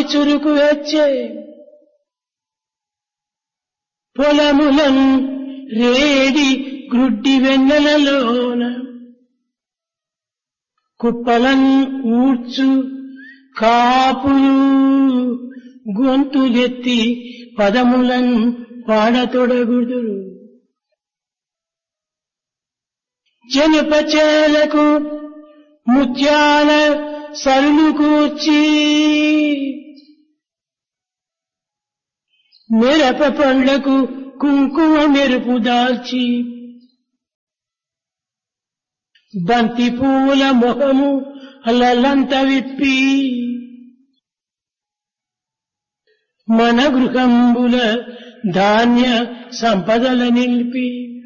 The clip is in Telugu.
చురుకు వచ్చే పొలములన్ రేడి గ్రుడ్డి వెన్నెలలోన కుప్పలన్ ఊడ్చు కాపులు గొంతులెత్తి పదములన్ పాడతొడగుదురు జనపచేలకు ముత్యాల సరులు కూర్చి మిరప పండ్లకు కుంకుమ మెరుపు దాల్చి బంతి పూల మొహము అల్లలంత విప్పి మన గృహంబుల ధాన్య సంపదల నిలిపి